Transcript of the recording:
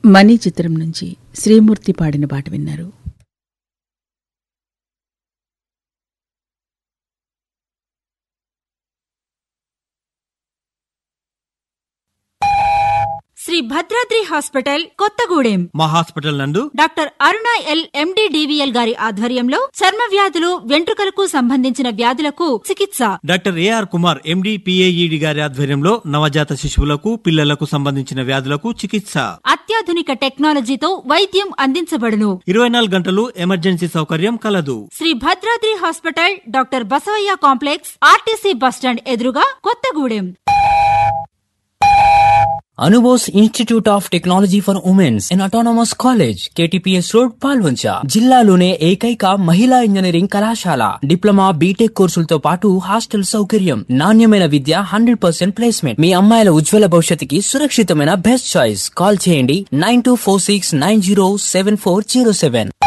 money చిత్రం నుంచి శ్రీమూర్తి పాడిన పాట విన్నారు శ్రీ భద్రాద్రి హాస్పిటల్ కొత్తగూడెం మా హాస్పిటల్ నందు doctor Aruna L MD DVL గారి ఆధ్వర్యంలో చర్మ వ్యాధులు వెంట్రుకలకు సంబంధించిన వ్యాధులకు చికిత్స doctor AR Kumar MD PAED గారి ఆధ్వర్యంలో నవజాత శిశువులకు పిల్లలకు సంబంధించిన వ్యాధులకు చికిత్స అత్యాధునిక టెక్నాలజీతో వైద్యం అందించబడును ఇరవై నాలుగు గంటలు ఎమర్జెన్సీ సౌకర్యం కలదు Shri Bhadradri hospital doctor Basavaiah complex RTC bus stand ఎదురుగా Kothagudem Anubose institute of technology for womens in autonomous college KTPS road Palvancha జిల్లాలోనే ఏకైక మహిళా ఇంజనీరింగ్ కళాశాల డిప్లొమా బీటెక్ కోర్సులతో పాటు హాస్టల్ సౌకర్యం నాణ్యమైన విద్య హండ్రెడ్ పర్సెంట్ ప్లేస్మెంట్ మీ అమ్మాయిల ఉజ్వల భవిష్యత్తుకి సురక్షితమైన బెస్ట్ చాయిస్ కాల్ చేయండి nine two four six nine zero seven four zero seven